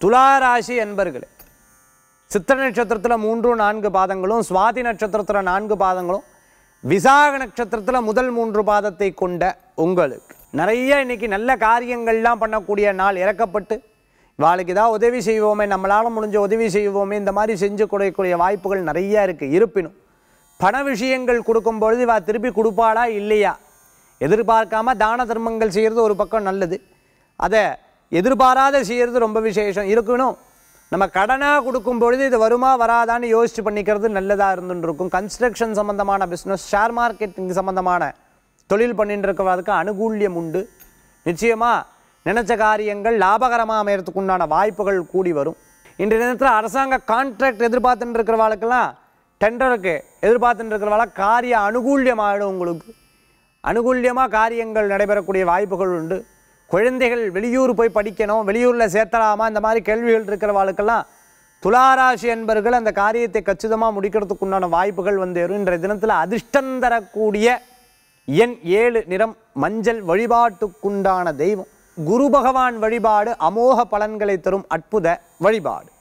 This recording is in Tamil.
துளாராசி என்பர்களே சித்திர நட்சத்திரத்தில் மூன்று நான்கு பாதங்களும் சுவாதி நட்சத்திரத்தில் நான்கு பாதங்களும் விசாக நட்சத்திரத்தில் முதல் மூன்று பாதத்தை கொண்ட உங்களுக்கு நிறைய இன்னைக்கு நல்ல காரியங்கள்லாம் பண்ணக்கூடிய நாள் இறக்கப்பட்டு இவாளுக்கு ஏதாவது உதவி செய்வோமே நம்மளால் முடிஞ்ச உதவி செய்வோமே இந்த மாதிரி செஞ்சு கொடுக்கக்கூடிய வாய்ப்புகள் நிறைய இருக்குது இருப்பினும் பண விஷயங்கள் கொடுக்கும் பொழுது இவா திருப்பி கொடுப்பாளா இல்லையா எதிர்பார்க்காம தான தர்மங்கள் செய்கிறது ஒரு பக்கம் நல்லது அதை எதிர்பாராத செய்கிறது ரொம்ப விசேஷம் இருக்கணும் நம்ம கடனாக கொடுக்கும் பொழுது இது வருமா வராதான்னு யோசிச்சு பண்ணிக்கிறது நல்லதாக இருந்துட்டு இருக்கும் கன்ஸ்ட்ரக்ஷன் சம்மந்தமான பிஸ்னஸ் ஷேர் மார்க்கெட்டிங் சம்மந்தமான தொழில் பண்ணிட்டு இருக்கிறவருக்கு அனுகூல்யம் உண்டு நிச்சயமாக நினைச்ச காரியங்கள் லாபகரமாக அமையறதுக்கு உண்டான வாய்ப்புகள் கூடி வரும் இன்றைய தினத்தில் அரசாங்க கான்ட்ராக்ட் எதிர்பார்த்துட்டு இருக்கிறவாளுக்கெல்லாம் டெண்டருக்கு எதிர்பார்த்துட்டு இருக்கிறவாள காரிய அனுகூல்யமாகிடும் உங்களுக்கு அனுகூல்யமாக காரியங்கள் நடைபெறக்கூடிய வாய்ப்புகள் உண்டு குழந்தைகள் வெளியூர் போய் படிக்கணும் வெளியூரில் சேர்த்தலாமா இந்த மாதிரி கேள்விகள் இருக்கிறவாளுக்கெல்லாம் துளாராசி என்பர்கள் அந்த காரியத்தை கச்சிதமாக முடிக்கிறதுக்கு உண்டான வாய்ப்புகள் வந்து வரும் இன்றைய தினத்தில் அதிர்ஷ்டம் தரக்கூடிய எண் ஏழு நிறம் மஞ்சள் வழிபாட்டுக்குண்டான தெய்வம் குரு பகவான் வழிபாடு அமோக பலன்களை தரும் அற்புத வழிபாடு